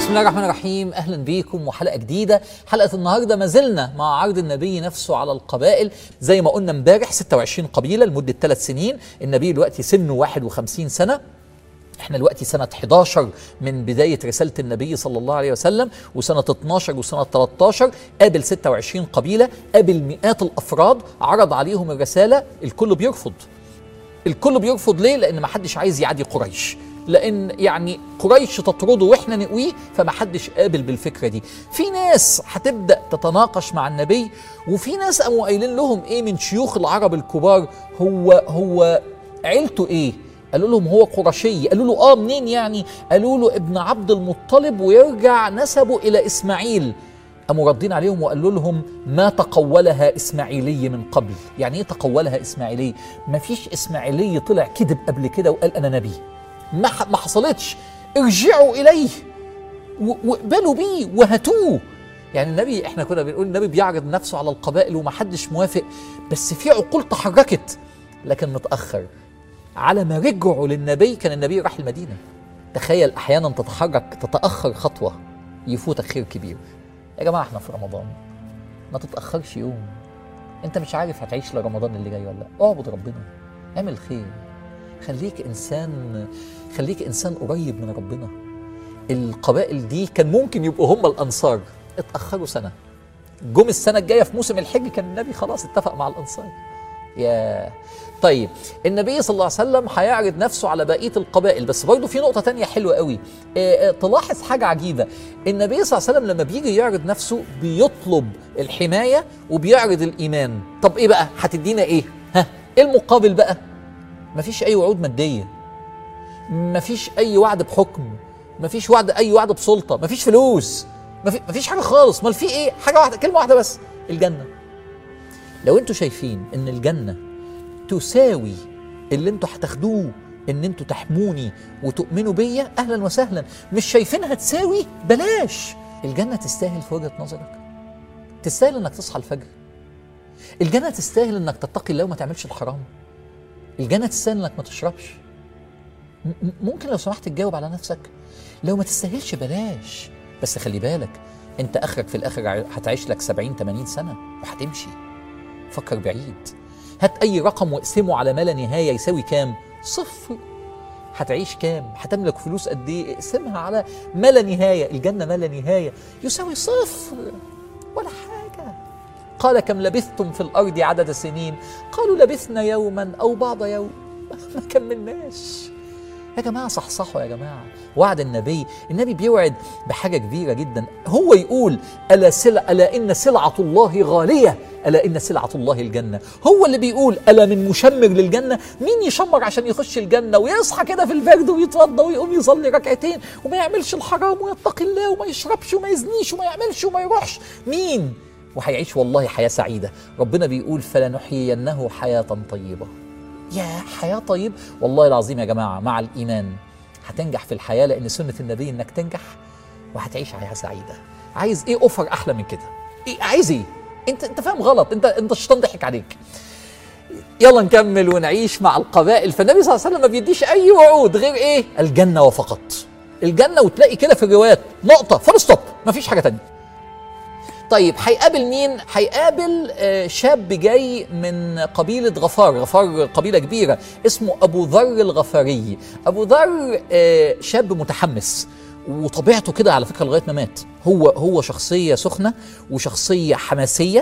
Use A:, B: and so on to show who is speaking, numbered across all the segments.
A: بسم الله الرحمن الرحيم اهلا بيكم وحلقه جديده حلقه النهارده ما زلنا مع عرض النبي نفسه على القبائل زي ما قلنا امبارح 26 قبيله لمده ثلاث سنين النبي دلوقتي سنه 51 سنه احنا دلوقتي سنة 11 من بداية رسالة النبي صلى الله عليه وسلم وسنة 12 وسنة 13 قابل 26 قبيلة قابل مئات الأفراد عرض عليهم الرسالة الكل بيرفض الكل بيرفض ليه؟ لأن ما حدش عايز يعدي قريش لأن يعني قريش تطرده وإحنا نقويه فما حدش قابل بالفكرة دي في ناس هتبدأ تتناقش مع النبي وفي ناس قاموا قايلين لهم إيه من شيوخ العرب الكبار هو هو عيلته إيه؟ قالوا لهم هو قرشي قالوا له اه منين يعني قالوا له ابن عبد المطلب ويرجع نسبه الى اسماعيل قاموا ردين عليهم وقالوا لهم ما تقولها اسماعيلي من قبل يعني ايه تقولها اسماعيلي ما فيش اسماعيلي طلع كذب قبل كده وقال انا نبي ما ح- ما حصلتش ارجعوا اليه و- واقبلوا بيه وهاتوه يعني النبي احنا كنا بنقول النبي بيعرض نفسه على القبائل ومحدش موافق بس في عقول تحركت لكن متاخر على ما رجعوا للنبي كان النبي راح المدينه تخيل احيانا تتحرك تتاخر خطوه يفوتك خير كبير يا جماعه احنا في رمضان ما تتاخرش يوم انت مش عارف هتعيش لرمضان اللي جاي ولا لا اعبد ربنا اعمل خير خليك انسان خليك انسان قريب من ربنا القبائل دي كان ممكن يبقوا هم الانصار اتاخروا سنه جم السنه الجايه في موسم الحج كان النبي خلاص اتفق مع الانصار يا طيب النبي صلى الله عليه وسلم هيعرض نفسه على بقيه القبائل بس برضه في نقطه تانية حلوه قوي آه، آه، تلاحظ حاجه عجيبه النبي صلى الله عليه وسلم لما بيجي يعرض نفسه بيطلب الحمايه وبيعرض الايمان طب ايه بقى هتدينا ايه ها ايه المقابل بقى مفيش اي وعود ماديه مفيش اي وعد بحكم مفيش وعد اي وعد بسلطه مفيش فلوس مفي- مفيش حاجه خالص امال في ايه حاجه واحده كلمه واحده بس الجنه لو انتوا شايفين ان الجنه تساوي اللي انتوا هتاخدوه ان انتوا تحموني وتؤمنوا بيا اهلا وسهلا مش شايفينها تساوي بلاش الجنه تستاهل في وجهه نظرك تستاهل انك تصحى الفجر الجنه تستاهل انك تتقي الله وما تعملش الحرام الجنه تستاهل انك ما تشربش م- م- ممكن لو سمحت تجاوب على نفسك لو ما تستاهلش بلاش بس خلي بالك انت اخرك في الاخر ع- هتعيش لك 70 80 سنه وهتمشي فكر بعيد هات اي رقم واقسمه على ما لا نهايه يساوي كام صفر هتعيش كام هتملك فلوس قد ايه اقسمها على ما لا نهايه الجنه ما لا نهايه يساوي صفر ولا حاجه قال كم لبثتم في الارض عدد سنين قالوا لبثنا يوما او بعض يوم ما كملناش يا جماعة صحصحوا يا جماعة وعد النبي النبي بيوعد بحاجة كبيرة جدا هو يقول ألا, سلع ألا إن سلعة الله غالية ألا إن سلعة الله الجنة هو اللي بيقول ألا من مشمر للجنة مين يشمر عشان يخش الجنة ويصحى كده في البرد ويتوضى ويقوم يصلي ركعتين وما يعملش الحرام ويتقي الله وما يشربش وما يزنيش وما يعملش وما يروحش مين وهيعيش والله حياة سعيدة ربنا بيقول فلنحيينه حياة طيبة يا حياة طيب والله العظيم يا جماعة مع الإيمان هتنجح في الحياة لأن سنة النبي إنك تنجح وهتعيش حياة سعيدة عايز إيه أوفر أحلى من كده إيه عايز إيه أنت أنت فاهم غلط أنت أنت الشيطان ضحك عليك يلا نكمل ونعيش مع القبائل فالنبي صلى الله عليه وسلم ما بيديش أي وعود غير إيه الجنة وفقط الجنة وتلاقي كده في الروايات نقطة فول ستوب مفيش حاجة تانية طيب هيقابل مين؟ هيقابل آه، شاب جاي من قبيلة غفار، غفار قبيلة كبيرة اسمه أبو ذر الغفاري، أبو ذر آه، شاب متحمس وطبيعته كده على فكرة لغاية ما مات، هو هو شخصية سخنة وشخصية حماسية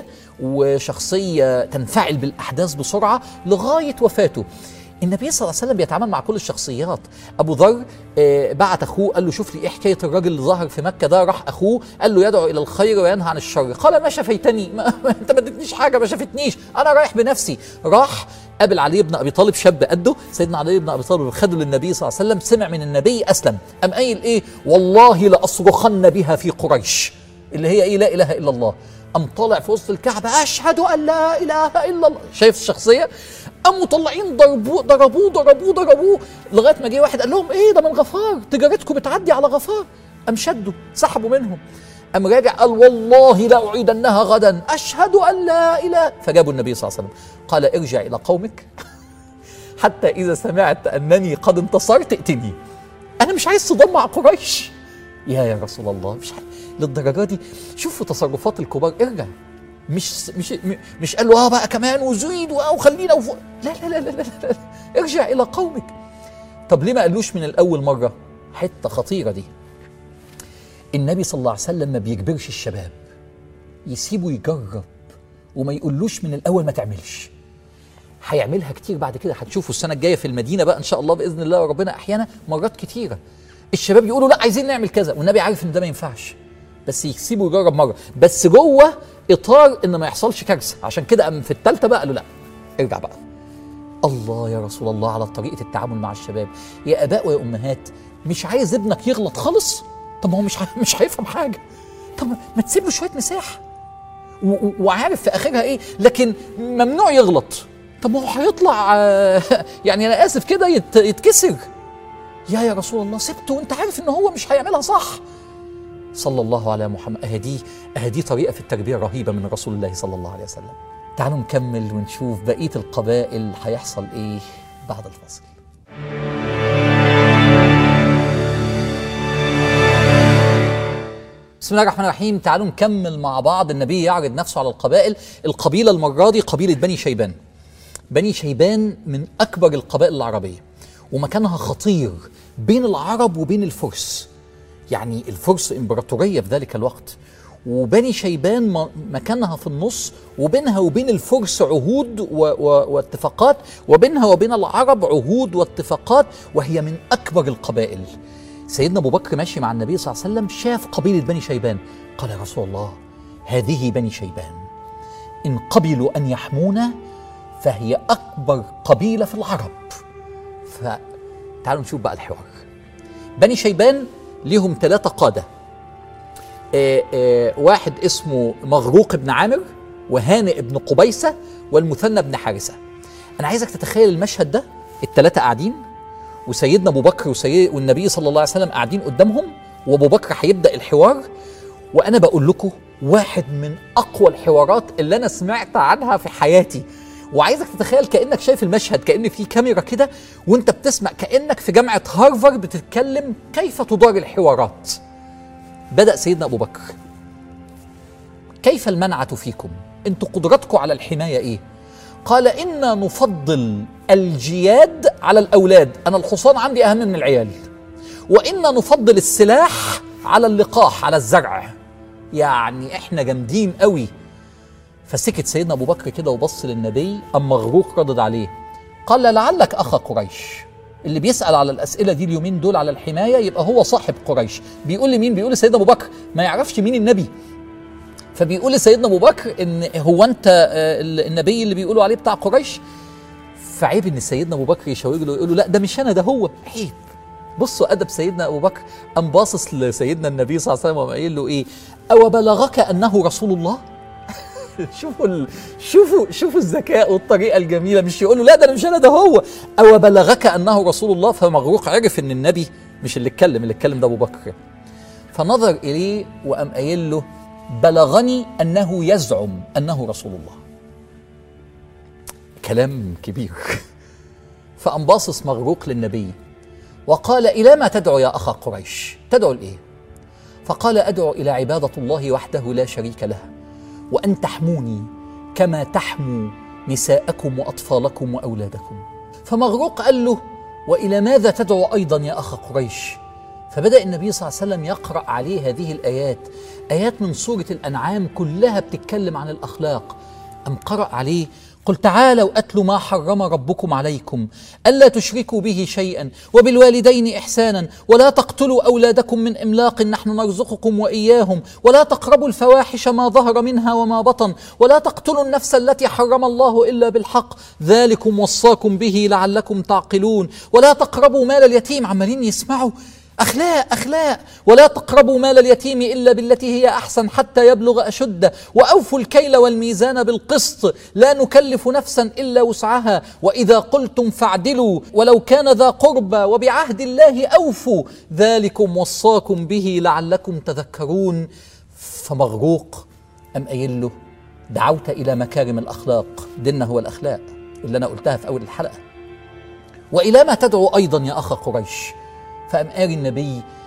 A: وشخصية تنفعل بالأحداث بسرعة لغاية وفاته. النبي صلى الله عليه وسلم بيتعامل مع كل الشخصيات ابو ذر آه، بعت اخوه قال له شوف لي ايه حكايه الراجل اللي ظهر في مكه ده راح اخوه قال له يدعو الى الخير وينهى عن الشر قال ما شفيتني ما ما انت ما اديتنيش حاجه ما شافتنيش انا رايح بنفسي راح قابل علي بن ابي طالب شاب قده سيدنا علي بن ابي طالب خده للنبي صلى الله عليه وسلم سمع من النبي اسلم قام قايل ايه والله لاصرخن بها في قريش اللي هي ايه لا اله الا الله قام طالع في وسط الكعبه اشهد ان لا اله الا الله شايف الشخصيه قاموا طالعين ضربوه ضربوه ضربوه ضربوه لغايه ما جه واحد قال لهم ايه ده من غفار تجارتكم بتعدي على غفار قام شدوا سحبوا منهم قام راجع قال والله لاعيدنها غدا اشهد ان لا اله فجابوا النبي صلى الله عليه وسلم قال ارجع الى قومك حتى اذا سمعت انني قد انتصرت ائتني انا مش عايز صدام مع قريش يا يا رسول الله مش ح- للدرجه دي شوفوا تصرفات الكبار ارجع مش مش م- مش قال له اه بقى كمان وزيد واه وخلينا وفوق لا لا لا لا, لا, لا, لا ارجع الى قومك طب ليه ما قالوش من الاول مره حته خطيره دي النبي صلى الله عليه وسلم ما بيجبرش الشباب يسيبه يجرب وما يقولوش من الاول ما تعملش هيعملها كتير بعد كده هتشوفوا السنه الجايه في المدينه بقى ان شاء الله باذن الله وربنا احيانا مرات كتيره الشباب يقولوا لا عايزين نعمل كذا والنبي عارف ان ده ما ينفعش بس يسيبه يجرب مره بس جوه اطار ان ما يحصلش كارثه عشان كده قام في الثالثه بقى قالوا لا ارجع بقى الله يا رسول الله على طريقه التعامل مع الشباب يا اباء ويا امهات مش عايز ابنك يغلط خالص طب ما هو مش ه- مش هيفهم حاجه طب ما تسيب له شويه مساحه و- و- وعارف في اخرها ايه لكن ممنوع يغلط طب ما هو هيطلع آه، يعني انا اسف كده يت- يتكسر يا يا رسول الله سبته وانت عارف ان هو مش هيعملها صح صلى الله على محمد اهدي اهدي طريقه في التربيه رهيبه من رسول الله صلى الله عليه وسلم تعالوا نكمل ونشوف بقيه القبائل هيحصل ايه بعد الفصل بسم الله الرحمن الرحيم تعالوا نكمل مع بعض النبي يعرض نفسه على القبائل القبيله المره دي قبيله بني شيبان بني شيبان من اكبر القبائل العربيه ومكانها خطير بين العرب وبين الفرس يعني الفرس امبراطوريه في ذلك الوقت وبني شيبان م- مكانها في النص وبينها وبين الفرس عهود و- و- واتفاقات وبينها وبين العرب عهود واتفاقات وهي من اكبر القبائل سيدنا ابو بكر ماشي مع النبي صلى الله عليه وسلم شاف قبيله بني شيبان قال يا رسول الله هذه بني شيبان ان قبلوا ان يحمونا فهي اكبر قبيله في العرب فتعالوا نشوف بقى الحوار بني شيبان ليهم ثلاثه قاده آه، آه، واحد اسمه مغروق بن عامر وهانئ بن قبيسه والمثنى بن حارثه انا عايزك تتخيل المشهد ده الثلاثه قاعدين وسيدنا ابو بكر وسيد والنبي صلى الله عليه وسلم قاعدين قدامهم وابو بكر هيبدا الحوار وانا بقول لكم واحد من اقوى الحوارات اللي انا سمعت عنها في حياتي وعايزك تتخيل كانك شايف المشهد كان في كاميرا كده وانت بتسمع كانك في جامعه هارفارد بتتكلم كيف تدار الحوارات بدا سيدنا ابو بكر كيف المنعه فيكم انتوا قدرتكم على الحمايه ايه قال انا نفضل الجياد على الاولاد انا الحصان عندي اهم من العيال وانا نفضل السلاح على اللقاح على الزرع يعني احنا جامدين قوي فسكت سيدنا ابو بكر كده وبص للنبي اما مغروق ردد عليه قال لعلك اخا قريش اللي بيسال على الاسئله دي اليومين دول على الحمايه يبقى هو صاحب قريش بيقول لمين بيقول لسيدنا ابو بكر ما يعرفش مين النبي فبيقول لسيدنا ابو بكر ان هو انت آه، النبي اللي بيقولوا عليه بتاع قريش فعيب ان سيدنا ابو بكر يشاور له ويقول له لا ده مش انا ده هو عيب بصوا ادب سيدنا ابو بكر قام باصص لسيدنا النبي صلى الله عليه وسلم وقام قايل له ايه او بلغك انه رسول الله شوفوا ال... شوفوا شوفوا الذكاء والطريقه الجميله مش يقول له لا ده انا مش انا ده هو او بلغك انه رسول الله فمغروق عرف ان النبي مش اللي اتكلم اللي اتكلم ده ابو بكر فنظر اليه وقام قايل له بلغني انه يزعم انه رسول الله كلام كبير فقام باصص مغروق للنبي وقال الى ما تدعو يا اخا قريش تدعو لايه فقال ادعو الى عباده الله وحده لا شريك له وان تحموني كما تحموا نساءكم واطفالكم واولادكم فمغروق قال له والى ماذا تدعو ايضا يا اخ قريش فبدا النبي صلى الله عليه وسلم يقرا عليه هذه الايات ايات من سوره الانعام كلها بتتكلم عن الاخلاق ام قرا عليه قل تعالوا اتلوا ما حرم ربكم عليكم الا تشركوا به شيئا وبالوالدين احسانا ولا تقتلوا اولادكم من املاق نحن نرزقكم واياهم ولا تقربوا الفواحش ما ظهر منها وما بطن ولا تقتلوا النفس التي حرم الله الا بالحق ذلكم وصاكم به لعلكم تعقلون ولا تقربوا مال اليتيم عمالين يسمعوا أخلاق أخلاق ولا تقربوا مال اليتيم إلا بالتي هي أحسن حتى يبلغ أشده وأوفوا الكيل والميزان بالقسط لا نكلف نفسا إلا وسعها وإذا قلتم فاعدلوا ولو كان ذا قربى وبعهد الله أوفوا ذلكم وصاكم به لعلكم تذكرون فمغروق أم قايل له دعوت إلى مكارم الأخلاق ديننا هو الأخلاق اللي أنا قلتها في أول الحلقة وإلى ما تدعو أيضا يا أخ قريش فقام قاري النبي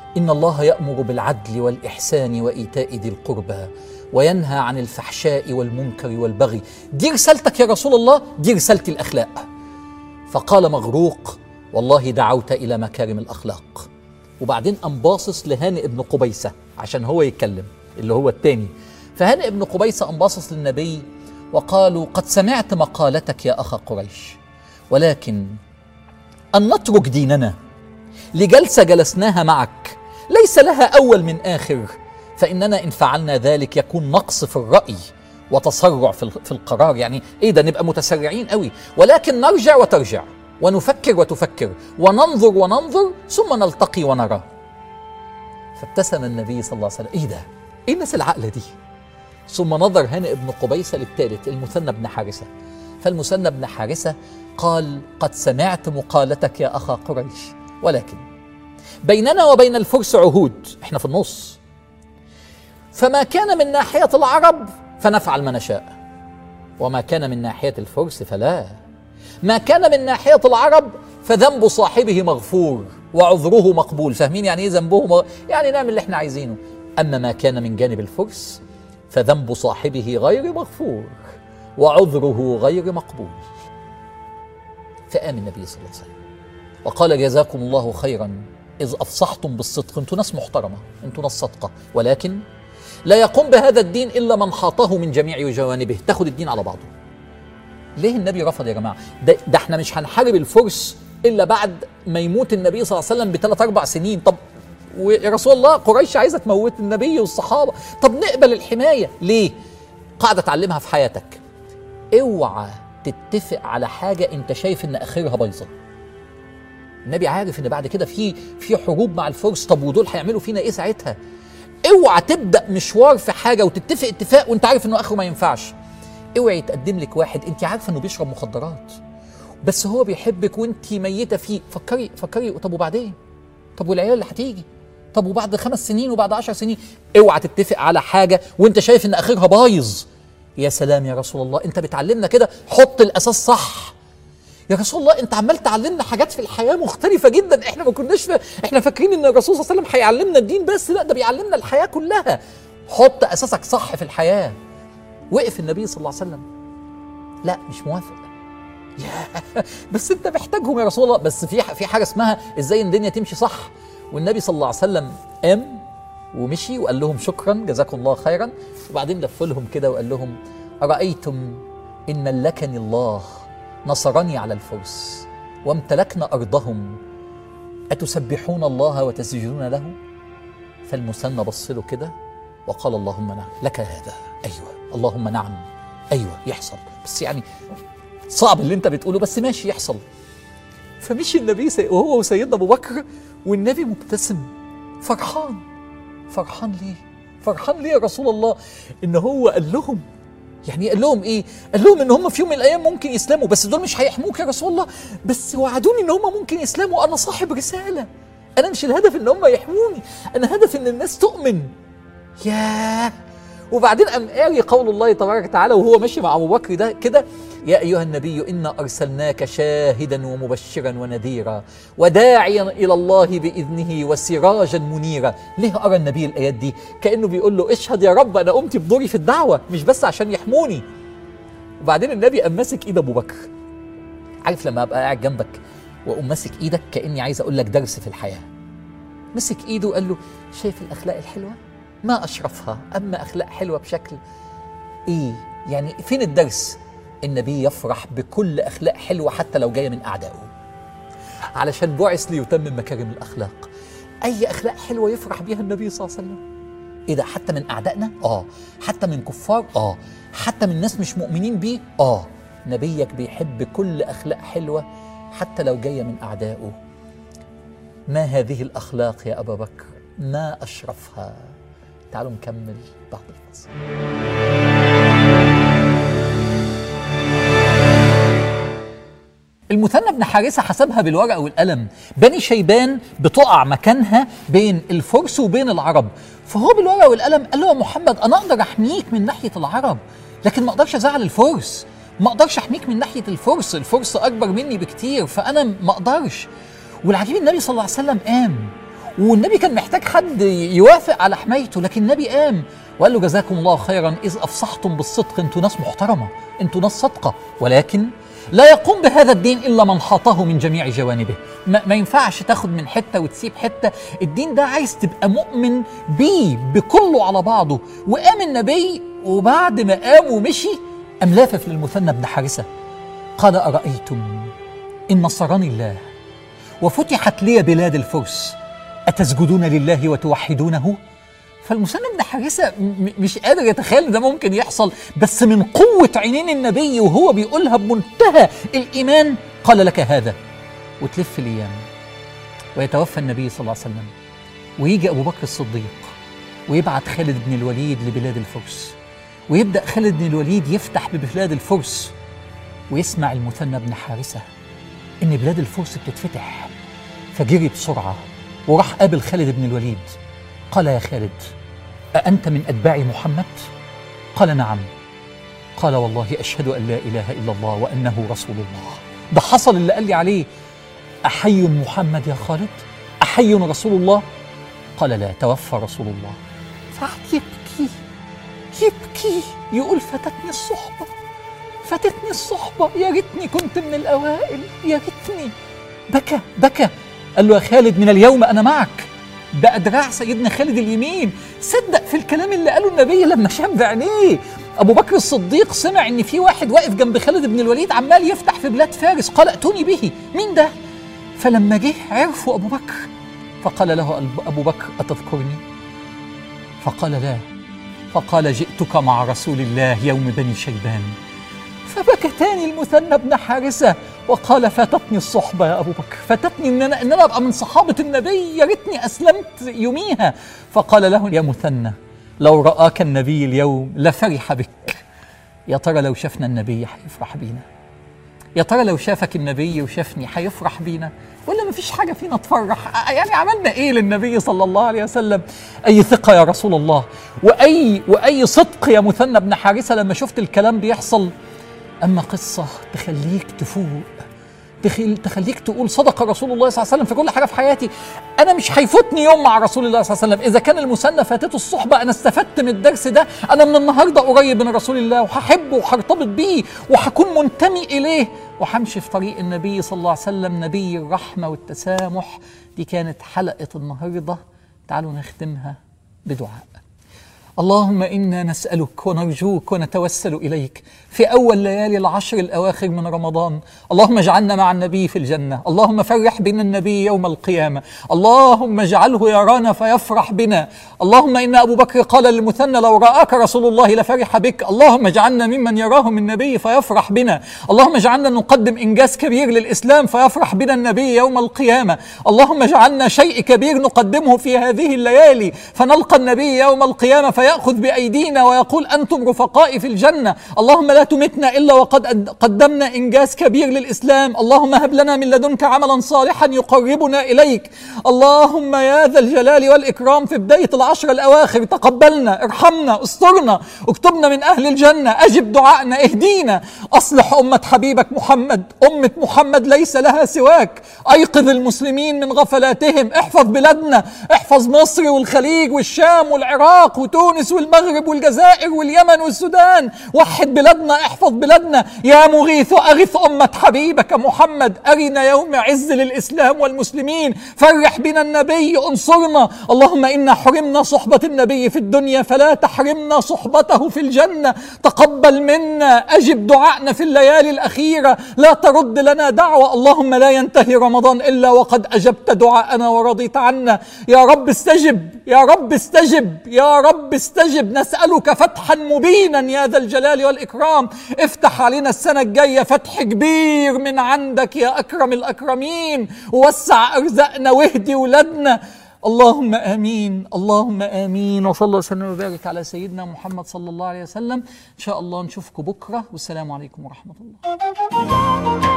A: إن الله يأمر بالعدل والإحسان وإيتاء ذي القربى وينهى عن الفحشاء والمنكر والبغي دي رسالتك يا رسول الله دي رسالة الأخلاق فقال مغروق والله دعوت إلى مكارم الأخلاق وبعدين قام باصص لهانئ بن قبيسة عشان هو يتكلم اللي هو التاني فهانئ بن قبيسة قام باصص للنبي وقالوا قد سمعت مقالتك يا أخا قريش ولكن أن نترك ديننا لجلسة جلسناها معك ليس لها أول من آخر فإننا إن فعلنا ذلك يكون نقص في الرأي وتسرع في في القرار يعني إيه ده نبقى متسرعين قوي ولكن نرجع وترجع ونفكر وتفكر وننظر وننظر ثم نلتقي ونرى فابتسم النبي صلى الله عليه وسلم ايه ده ايه الناس العقله دي ثم نظر هانئ بن قبيسه للثالث المثنى بن حارثه فالمثنى بن حارثه قال قد سمعت مقالتك يا اخا قريش ولكن بيننا وبين الفرس عهود احنا في النص فما كان من ناحيه العرب فنفعل ما نشاء وما كان من ناحيه الفرس فلا ما كان من ناحيه العرب فذنب صاحبه مغفور وعذره مقبول فاهمين يعني ايه ذنبه مغ... يعني نعمل اللي احنا عايزينه اما ما كان من جانب الفرس فذنب صاحبه غير مغفور وعذره غير مقبول فآمن النبي صلى الله عليه وسلم وقال جزاكم الله خيرا إذ أفصحتم بالصدق أنتم ناس محترمة أنتم ناس صدقة ولكن لا يقوم بهذا الدين إلا من حاطه من جميع جوانبه تاخد الدين على بعضه ليه النبي رفض يا جماعة ده, ده احنا مش هنحارب الفرس إلا بعد ما يموت النبي صلى الله عليه وسلم بثلاث أربع سنين طب ويا رسول الله قريش عايزة تموت النبي والصحابة طب نقبل الحماية ليه قاعدة تعلمها في حياتك اوعى تتفق على حاجة انت شايف ان اخرها بايظة النبي عارف ان بعد كده في في حروب مع الفرس طب ودول هيعملوا فينا ايه ساعتها اوعى تبدا مشوار في حاجه وتتفق اتفاق وانت عارف انه اخره ما ينفعش اوعي يتقدم لك واحد انت عارفه انه بيشرب مخدرات بس هو بيحبك وانت ميته فيه فكري فكري طب وبعدين طب والعيال اللي هتيجي طب وبعد خمس سنين وبعد عشر سنين اوعى تتفق على حاجه وانت شايف ان اخرها بايظ يا سلام يا رسول الله انت بتعلمنا كده حط الاساس صح يا رسول الله انت عمال تعلمنا حاجات في الحياه مختلفه جدا احنا ما كناش ف... احنا فاكرين ان الرسول صلى الله عليه وسلم هيعلمنا الدين بس لا ده بيعلمنا الحياه كلها حط اساسك صح في الحياه وقف النبي صلى الله عليه وسلم لا مش موافق يا بس انت محتاجهم يا رسول الله بس في في حاجه اسمها ازاي الدنيا تمشي صح والنبي صلى الله عليه وسلم قام ومشي وقال لهم شكرا جزاكم الله خيرا وبعدين لف لهم كده وقال لهم أرأيتم إن ملكني الله نصرني على الفرس وامتلكنا أرضهم أتسبحون الله وتسجدون له فالمثنى بص له كده وقال اللهم نعم لك هذا أيوة اللهم نعم أيوة يحصل بس يعني صعب اللي انت بتقوله بس ماشي يحصل فمشي النبي سي... وهو وسيدنا ابو بكر والنبي مبتسم فرحان فرحان ليه؟ فرحان ليه يا رسول الله؟ ان هو قال لهم يعني قال لهم ايه؟ قال لهم ان هم في يوم من الايام ممكن يسلموا بس دول مش هيحموك يا رسول الله بس وعدوني ان هم ممكن يسلموا انا صاحب رساله انا مش الهدف ان هم يحموني انا هدف ان الناس تؤمن ياه وبعدين قام قال قول الله تبارك وتعالى وهو ماشي مع ابو بكر ده كده يا ايها النبي انا ارسلناك شاهدا ومبشرا ونذيرا وداعيا الى الله باذنه وسراجا منيرا ليه ارى النبي الايات دي كانه بيقول له اشهد يا رب انا قمت بدوري في الدعوه مش بس عشان يحموني وبعدين النبي قام ماسك ايد ابو بكر عارف لما ابقى قاعد جنبك واقوم ماسك ايدك كاني عايز اقول لك درس في الحياه مسك ايده وقال له شايف الاخلاق الحلوه ما اشرفها اما اخلاق حلوه بشكل ايه يعني فين الدرس النبي يفرح بكل اخلاق حلوه حتى لو جايه من اعدائه علشان بعث ليتمم مكارم الاخلاق اي اخلاق حلوه يفرح بيها النبي صلى الله عليه وسلم ايه ده حتى من اعدائنا اه حتى من كفار اه حتى من ناس مش مؤمنين بيه اه نبيك بيحب كل اخلاق حلوه حتى لو جايه من اعدائه ما هذه الاخلاق يا ابا بكر ما اشرفها تعالوا نكمل بعد الفاصل المثنى بن حارثة حسبها بالورقة والقلم بني شيبان بتقع مكانها بين الفرس وبين العرب فهو بالورقة والقلم قال له يا محمد أنا أقدر أحميك من ناحية العرب لكن ما أقدرش أزعل الفرس ما أقدرش أحميك من ناحية الفرس الفرس أكبر مني بكتير فأنا ما أقدرش والعجيب النبي صلى الله عليه وسلم قام والنبي كان محتاج حد يوافق على حمايته لكن النبي قام وقال له جزاكم الله خيرا إذ أفصحتم بالصدق أنتوا ناس محترمة أنتوا ناس صدقة ولكن لا يقوم بهذا الدين إلا من حاطه من جميع جوانبه ما, ما ينفعش تاخد من حتة وتسيب حتة الدين ده عايز تبقى مؤمن بيه بكله على بعضه وقام النبي وبعد ما قام ومشي قام لافف للمثنى بن حارثة قال أرأيتم إن نصرني الله وفتحت لي بلاد الفرس أتسجدون لله وتوحدونه فالمثنى بن حارثة م- مش قادر يتخيل إن ده ممكن يحصل بس من قوة عينين النبي وهو بيقولها بمنتهى الإيمان قال لك هذا وتلف الأيام ويتوفى النبي صلى الله عليه وسلم ويجي أبو بكر الصديق ويبعت خالد بن الوليد لبلاد الفرس ويبدأ خالد بن الوليد يفتح ببلاد الفرس ويسمع المثنى بن حارثة إن بلاد الفرس بتتفتح فجري بسرعة وراح قابل خالد بن الوليد قال يا خالد أأنت من أتباع محمد؟ قال نعم قال والله أشهد أن لا إله إلا الله وأنه رسول الله ده حصل اللي قال لي عليه أحي محمد يا خالد؟ أحي رسول الله؟ قال لا توفى رسول الله فقعد يبكي يبكي يقول فاتتني الصحبة فاتتني الصحبة يا ريتني كنت من الأوائل يا ريتني بكى بكى قال له يا خالد من اليوم أنا معك ده أدراع سيدنا خالد اليمين صدق في الكلام اللي قاله النبي لما شاف بعينيه أبو بكر الصديق سمع إن في واحد واقف جنب خالد بن الوليد عمال يفتح في بلاد فارس قال ائتوني به مين ده؟ فلما جه عرفوا أبو بكر فقال له أبو بكر أتذكرني؟ فقال لا فقال جئتك مع رسول الله يوم بني شيبان فبكى تاني المثنى بن حارثة وقال فاتتني الصحبة يا أبو بكر فاتتني إن أنا, إن أنا أبقى من صحابة النبي يا ريتني أسلمت يوميها فقال له يا مثنى لو رآك النبي اليوم لفرح بك يا ترى لو شفنا النبي هيفرح بينا يا ترى لو شافك النبي وشافني هيفرح بينا ولا مفيش حاجة فينا تفرح يعني عملنا ايه للنبي صلى الله عليه وسلم اي ثقة يا رسول الله واي واي صدق يا مثنى بن حارثة لما شفت الكلام بيحصل اما قصة تخليك تفوق تخل... تخليك تقول صدق رسول الله صلى الله عليه وسلم في كل حاجه في حياتي انا مش هيفوتني يوم مع رسول الله صلى الله عليه وسلم اذا كان المثنى فاتته الصحبه انا استفدت من الدرس ده انا من النهارده قريب من رسول الله وهحبه وهرتبط بيه وهكون منتمي اليه وهمشي في طريق النبي صلى الله عليه وسلم نبي الرحمه والتسامح دي كانت حلقه النهارده تعالوا نختمها بدعاء اللهم انا نسالك ونرجوك ونتوسل اليك في اول ليالي العشر الاواخر من رمضان اللهم اجعلنا مع النبي في الجنه اللهم فرح بنا النبي يوم القيامه اللهم اجعله يرانا فيفرح بنا اللهم ان ابو بكر قال للمثنى لو راك رسول الله لفرح بك اللهم اجعلنا ممن يراه من النبي فيفرح بنا اللهم اجعلنا نقدم انجاز كبير للاسلام فيفرح بنا النبي يوم القيامه اللهم اجعلنا شيء كبير نقدمه في هذه الليالي فنلقى النبي يوم القيامه فياخذ بايدينا ويقول انتم رفقائي في الجنه اللهم لا تمتنا الا وقد قدمنا انجاز كبير للاسلام اللهم هب لنا من لدنك عملا صالحا يقربنا اليك اللهم يا ذا الجلال والاكرام في بدايه العشر الاواخر تقبلنا ارحمنا استرنا اكتبنا من اهل الجنه اجب دعائنا اهدينا اصلح امه حبيبك محمد امه محمد ليس لها سواك ايقظ المسلمين من غفلاتهم احفظ بلادنا احفظ مصر والخليج والشام والعراق وتونس والمغرب والجزائر واليمن والسودان وحد بلادنا احفظ بلادنا يا مغيث اغث امه حبيبك محمد ارنا يوم عز للاسلام والمسلمين فرح بنا النبي انصرنا اللهم انا حرمنا صحبه النبي في الدنيا فلا تحرمنا صحبته في الجنه تقبل منا اجب دعائنا في الليالي الاخيره لا ترد لنا دعوه اللهم لا ينتهي رمضان الا وقد اجبت دعاءنا ورضيت عنا يا رب استجب يا رب استجب يا رب استجب نسالك فتحا مبينا يا ذا الجلال والاكرام افتح علينا السنه الجايه فتح كبير من عندك يا اكرم الاكرمين ووسع ارزاقنا واهدي ولادنا اللهم امين اللهم امين وصلى الله وسلم وبارك على سيدنا محمد صلى الله عليه وسلم ان شاء الله نشوفكم بكره والسلام عليكم ورحمه الله